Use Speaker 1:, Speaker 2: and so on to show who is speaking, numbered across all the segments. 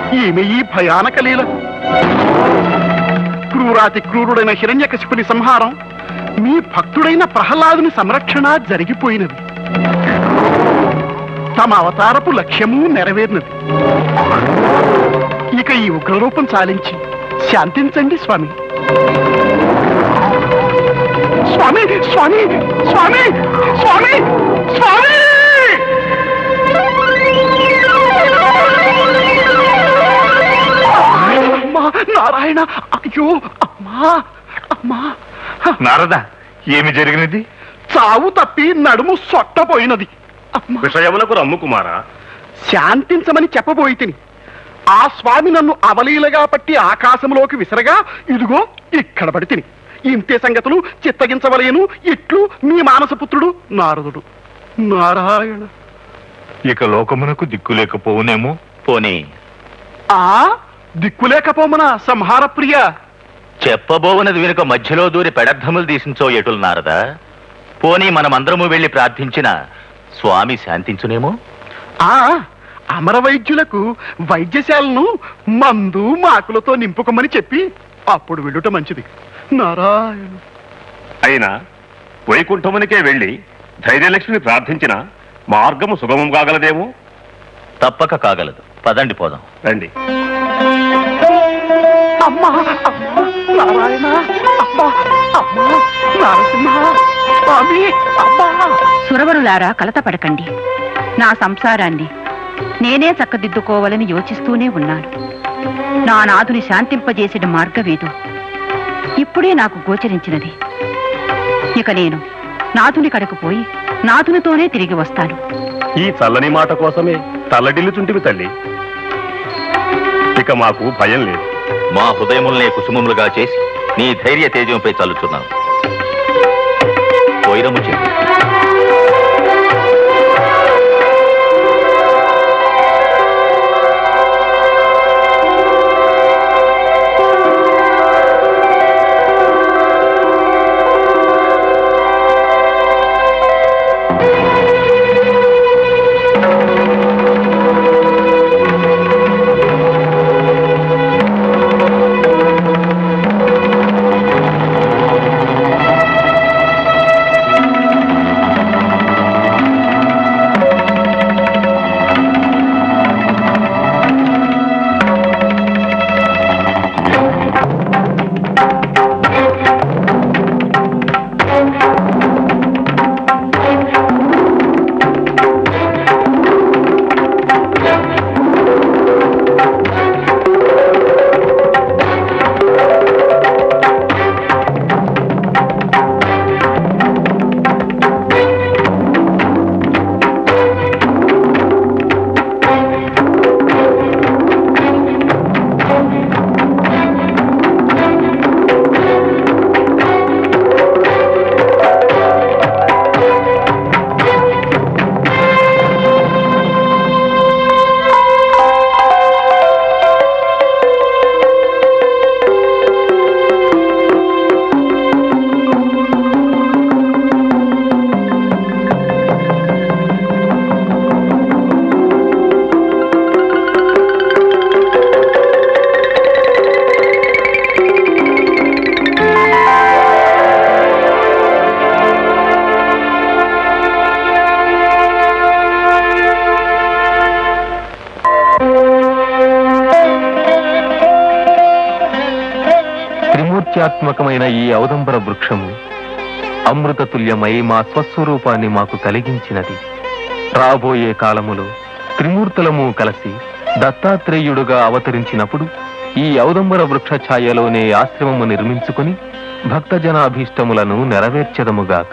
Speaker 1: ఈమె ఈ భయానక లీల క్రూరాతి క్రూరుడైన హిరణ్యకశిపుని సంహారం మీ భక్తుడైన ప్రహ్లాదుని సంరక్షణ జరిగిపోయినది తమ అవతారపు లక్ష్యము నెరవేరినది ఇక ఈ ఉగ్రరూపం చాలించి శాంతించండి స్వామి స్వామి స్వామి స్వామి స్వామి స్వామి అమ్మా నారాయణ అయ్యో అమ్మా అమ్మా
Speaker 2: నారద ఏమి జరిగినది
Speaker 1: చావు తప్పి నడుము సొట్టపోయినది అమ్మా
Speaker 2: విషయములకు రమ్ము కుమారా
Speaker 1: శాంతించమని చెప్పబోయి తిని ఆ స్వామి నన్ను అవలీలగా పట్టి ఆకాశంలోకి విసరగా ఇదిగో ఇక్కడ పడి తిని ఇంతే సంగతులు చిత్తగించవలేను ఇట్లు మీ మానసపుత్రుడు నారదుడు నారాయణ
Speaker 2: ఇక లోకమునకు దిక్కు లేకపోవునేమో
Speaker 3: పోనీ
Speaker 1: ఆ దిక్కులేకపోమన సంహార ప్రియ
Speaker 3: చెప్పబోవునది వెనుక మధ్యలో దూరి పెడర్థములు తీసించో ఎటులు నారదా పోనీ మనమందరము వెళ్లి ప్రార్థించిన స్వామి శాంతించునేమో
Speaker 1: ఆ అమర వైద్యులకు వైద్యశాలను మందు మాకులతో నింపుకోమని చెప్పి అప్పుడు వెళ్ళుట మంచిది నారాయణ
Speaker 4: అయినా వైకుంఠమునికే వెళ్ళి ధైర్యలక్ష్మిని ప్రార్థించిన మార్గము సుగమం కాగలదేమో
Speaker 3: తప్పక కాగలదు పదండి పోదాం
Speaker 4: రండి
Speaker 1: అమ్మా అమ్మా నారాయణ అమ్మా అమ్మా నరసింహ స్వామి అమ్మా
Speaker 5: సురవరులారా కలతపడకండి నా సంసారాన్ని నేనే చక్కదిద్దుకోవాలని యోచిస్తూనే ఉన్నాను నా నాథుని శాంతింపజేసిన మార్గవేదు ఇప్పుడే నాకు గోచరించినది ఇక నేను నాథుని కడకు పోయి నాథునితోనే తిరిగి వస్తాను
Speaker 4: ఈ చల్లని మాట కోసమే తల్లడిల్లుచుంటివి తల్లి ఇక మాకు భయం లేదు
Speaker 3: మా హృదయముల్నే కుసుమములుగా చేసి నీ ధైర్య తేజంపై చల్లుతున్నావు పోయిరము చెప్పు
Speaker 6: త్రిమూర్త్యాత్మకమైన ఈ ఔదంబర వృక్షము అమృతతుల్యమై మా స్వస్వరూపాన్ని మాకు కలిగించినది రాబోయే కాలములో త్రిమూర్తులము కలిసి దత్తాత్రేయుడుగా అవతరించినప్పుడు ఈ ఔదంబర వృక్ష ఛాయలోనే ఆశ్రమము నిర్మించుకుని భక్తజనాభీష్టములను నెరవేర్చెదముగాక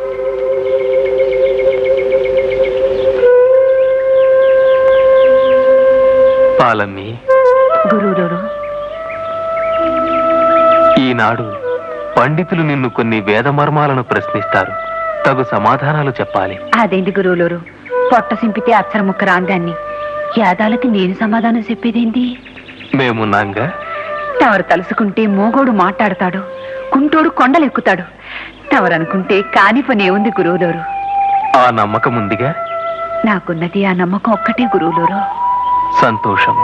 Speaker 6: పాలమ్మి
Speaker 5: గురువులోరు
Speaker 6: ఈనాడు పండితులు నిన్ను కొన్ని వేదమర్మాలను ప్రశ్నిస్తారు తగు సమాధానాలు చెప్పాలి
Speaker 5: అదేంటి గురువులోరు పొట్ట సింపితే అక్షర ముక్క రాందాన్ని యాదాలకి నేను సమాధానం చెప్పేదేంటి
Speaker 6: మేమున్నాంగా
Speaker 5: తవరు తలుసుకుంటే మోగోడు మాట్లాడతాడు కుంటోడు కొండలెక్కుతాడు తవరనుకుంటే కాని పని ఏముంది గురువులోరు
Speaker 6: ఆ నమ్మకం ఉందిగా
Speaker 5: నాకున్నది ఆ నమ్మకం ఒక్కటే గురువులోరు
Speaker 6: సంతోషము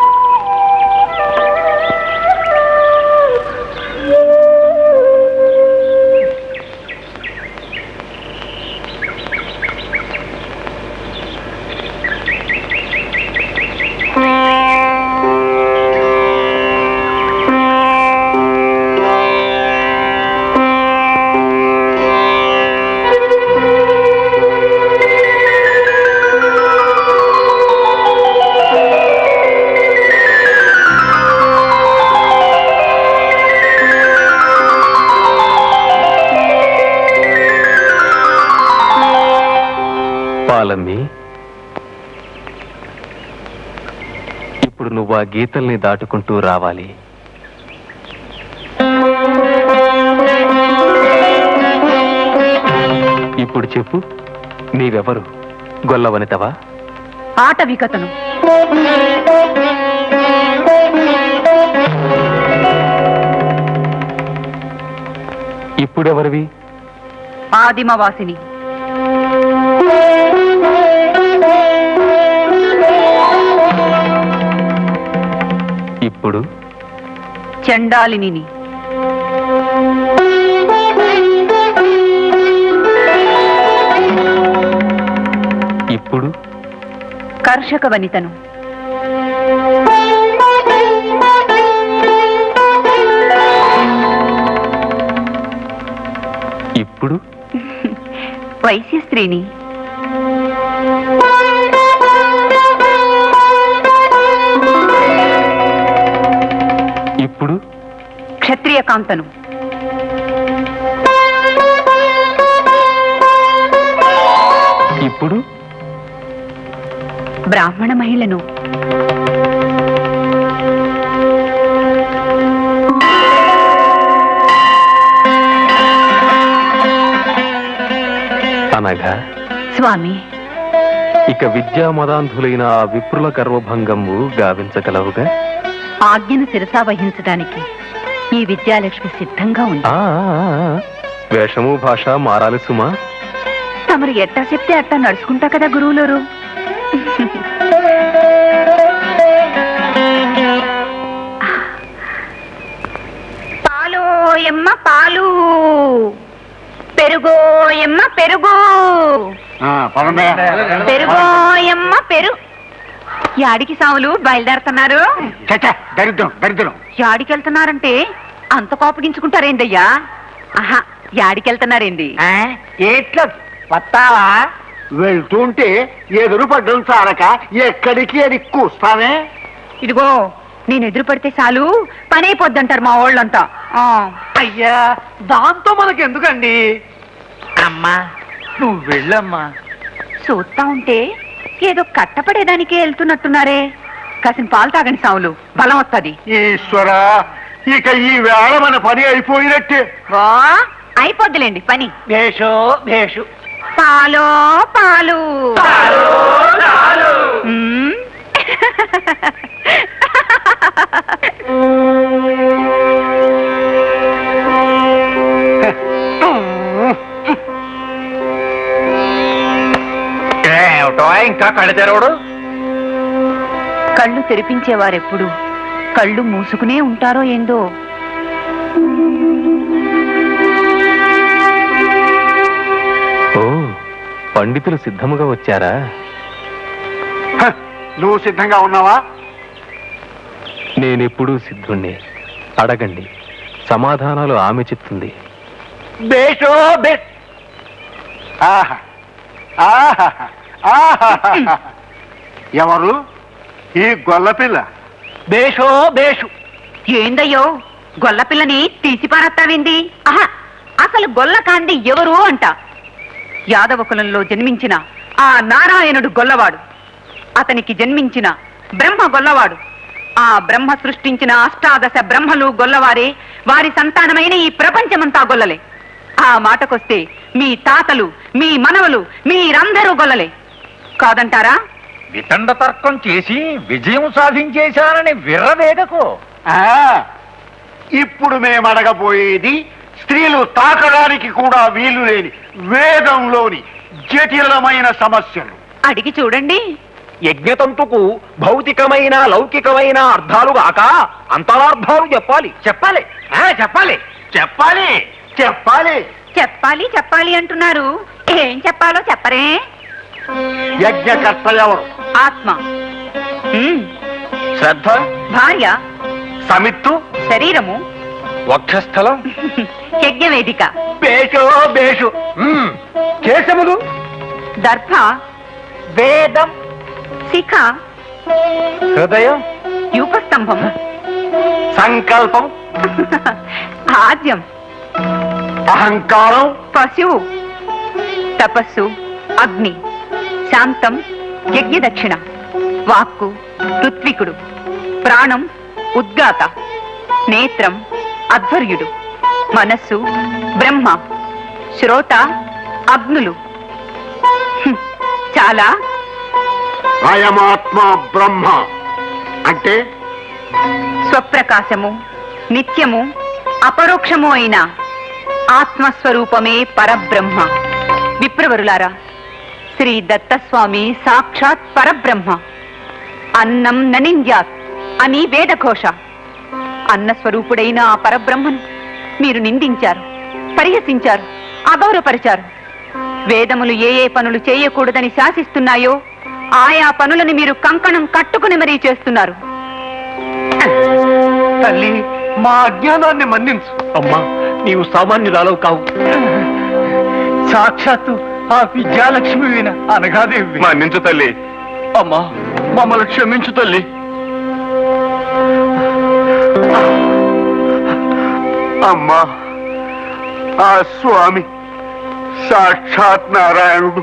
Speaker 6: పాలమ్మి ఇప్పుడు నువ్వు ఆ గీతల్ని దాటుకుంటూ రావాలి ఇప్పుడు చెప్పు నీవెవరు గొల్లవనితవా
Speaker 5: ఆట వికతను
Speaker 6: ఇప్పుడెవరివి
Speaker 5: ఆదిమవాసిని
Speaker 6: ఇప్పుడు
Speaker 5: చండాలిని
Speaker 6: ఇప్పుడు
Speaker 5: కర్షక వనితను
Speaker 6: ఇప్పుడు
Speaker 5: వైశ్య స్త్రీని
Speaker 6: ఇప్పుడు
Speaker 5: క్షత్రియ కాంతను
Speaker 6: ఇప్పుడు
Speaker 5: బ్రాహ్మణ మహిళను
Speaker 6: అనగా
Speaker 5: స్వామి
Speaker 6: ఇక విద్యా మదాంధులైన ఆ విప్రుల గర్వభంగము గావించగలవుగా
Speaker 5: ఆజ్ఞను శిరసా వహించడానికి ఈ విద్యాలక్ష్మి సిద్ధంగా ఉంది
Speaker 6: ఆ, ఆ, ఆ, వేషము భాష మారాలి సుమా
Speaker 5: తమరు ఎట్టా చెప్తే అట్టా నడుచుకుంటా కదా గురువులోరు పాలు ఎమ్మ పాలు పెరుగో ఎమ్మ పెరుగు పెరుగో ఎమ్మ పెరు యాడికి సాములు బయలుదేరుతున్నారు
Speaker 1: దరిద్రం దరిద్రం
Speaker 5: యాడికి వెళ్తున్నారంటే అంత కోపగించుకుంటారేందయ్యా ఆహా యాడికి వెళ్తున్నారేంది
Speaker 7: ఏట్లో వస్తావా
Speaker 1: వెళ్తుంటే ఎదురు పడ్డం సారక ఎక్కడికి అని కూస్తానే
Speaker 5: ఇదిగో నేను ఎదురు పడితే చాలు పని అయిపోద్దంటారు మా వాళ్ళంతా ఆ,
Speaker 7: అయ్యా దాంతో మనకి ఎందుకండి అమ్మా నువ్వు వెళ్ళమ్మా
Speaker 5: చూస్తా ఉంటే ఏదో కట్టపడేదానికే వెళ్తున్నట్టున్నారే కాసిన పాలు తాగండి సాములు బలం వస్తుంది
Speaker 1: ఈశ్వరా ఇక ఈ వేళ మన పని అయిపోయినట్టే
Speaker 5: వా అయిపోద్దిలేండి పని
Speaker 7: భేషో భేషు
Speaker 5: పాలో పాలు మ్మ్.
Speaker 8: ఏమిటో ఇంకా కళ్ళు తెరవడు
Speaker 5: కళ్ళు తెరిపించేవారెప్పుడు కళ్ళు మూసుకునే ఉంటారో ఏందో
Speaker 6: ఓ పండితులు సిద్ధముగా వచ్చారా
Speaker 1: హ, నువ్వు సిద్ధంగా ఉన్నావా
Speaker 6: నేనెప్పుడూ సిద్ధుణ్ణి అడగండి సమాధానాలు ఆమె చెప్తుంది
Speaker 7: భేషో భేష్
Speaker 1: ఆహా ఆహా ఆహా ఎవరు ఈ గొల్లపిల్ల
Speaker 7: భేషో భేషు
Speaker 5: ఏందయ్యో గొల్ల పిల్లని తీసి పారత్తావింది ఆహా అసలు గొల్ల కాంది ఎవరు అంట యాదవ కులంలో జన్మించిన ఆ నారాయణుడు గొల్లవాడు అతనికి జన్మించిన బ్రహ్మ గొల్లవాడు ఆ బ్రహ్మ సృష్టించిన అష్టాదశ బ్రహ్మలు గొల్లవారే వారి సంతానమైన ఈ ప్రపంచమంతా గొల్లలే ఆ మాటకొస్తే మీ తాతలు మీ మనవలు మీరందరూ గొల్లలే కాదంటారా
Speaker 8: వితండ తర్కం చేసి విజయం సాధించేశానని విర్రవేగకు
Speaker 1: ఆ, ఇప్పుడు మేము అడగబోయేది స్త్రీలు తాకడానికి కూడా వీలు లేని వేదంలోని జటిలమైన సమస్యలు
Speaker 5: అడిగి చూడండి
Speaker 7: యజ్ఞతంతుకు భౌతికమైన లౌకికమైన అర్థాలు గాక అంతరార్థాలు చెప్పాలి చెప్పాలి ఆ, చెప్పాలి
Speaker 1: చెప్పాలి చెప్పాలి
Speaker 5: చెప్పాలి చెప్పాలి అంటున్నారు ఏం చెప్పాలో చెప్పరే
Speaker 1: యజ్ఞకర్త ఎవరు
Speaker 5: ఆత్మ ఉమ్,
Speaker 8: శ్రద్ధ
Speaker 5: భార్య
Speaker 1: సమిత్తు
Speaker 5: శరీరము
Speaker 8: వక్షస్థలం
Speaker 5: యజ్ఞవేదిక
Speaker 1: బేషో బేషు మ్మ్. కేశములు
Speaker 5: దర్భ
Speaker 1: వేదం
Speaker 5: శిఖ
Speaker 8: హృదయం
Speaker 5: యూపస్తంభం
Speaker 1: సంకల్పం
Speaker 5: ఆద్యం
Speaker 1: అహంకారం
Speaker 5: పశువు తపస్సు అగ్ని శాంతం యజ్ఞదక్షిణ వాక్కు ఋత్వికుడు ప్రాణం ఉద్గాత నేత్రం అధ్వర్యుడు మనస్సు బ్రహ్మ శ్రోత అగ్నులు హ్మ్, చాలా
Speaker 1: అయమాత్మ బ్రహ్మ అంటే
Speaker 5: స్వప్రకాశము నిత్యము అపరోక్షము అయిన ఆత్మస్వరూపమే పరబ్రహ్మ విప్రవరులారా శ్రీ దత్తస్వామి సాక్షాత్ పరబ్రహ్మ అన్నం ననింద్యాత్ అని వేదఘోష అన్న స్వరూపుడైన ఆ పరబ్రహ్మను మీరు నిందించారు పరిహసించారు అగౌరవపరిచారు వేదములు ఏ ఏ పనులు చేయకూడదని శాసిస్తున్నాయో ఆయా పనులను మీరు కంకణం కట్టుకుని మరీ చేస్తున్నారు
Speaker 1: తల్లి మా అజ్ఞానాన్ని మన్నించు
Speaker 7: అమ్మా నీవు సామాన్యురాలవు కావు
Speaker 8: సాక్షాత్తు ఆ విద్యాలక్ష్మి అనగాదేవి
Speaker 2: మన్నించు తల్లి
Speaker 1: అమ్మా మమ్మల్ని క్షమించు తల్లి అమ్మా ఆ స్వామి సాక్షాత్ నారాయణుడు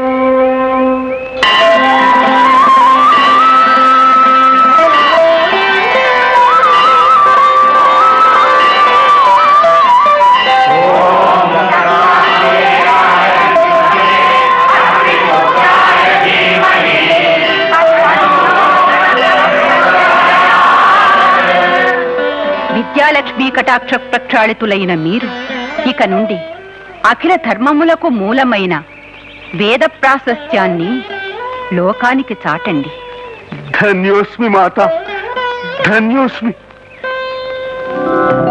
Speaker 5: విద్యాలక్ష్మి కటాక్ష ప్రక్షాళితులైన మీరు ఇక నుండి అఖిల ధర్మములకు మూలమైన వేద ప్రాశస్త్యాన్ని లోకానికి చాటండి
Speaker 1: ధన్యోస్మి మాత ధన్యోస్మి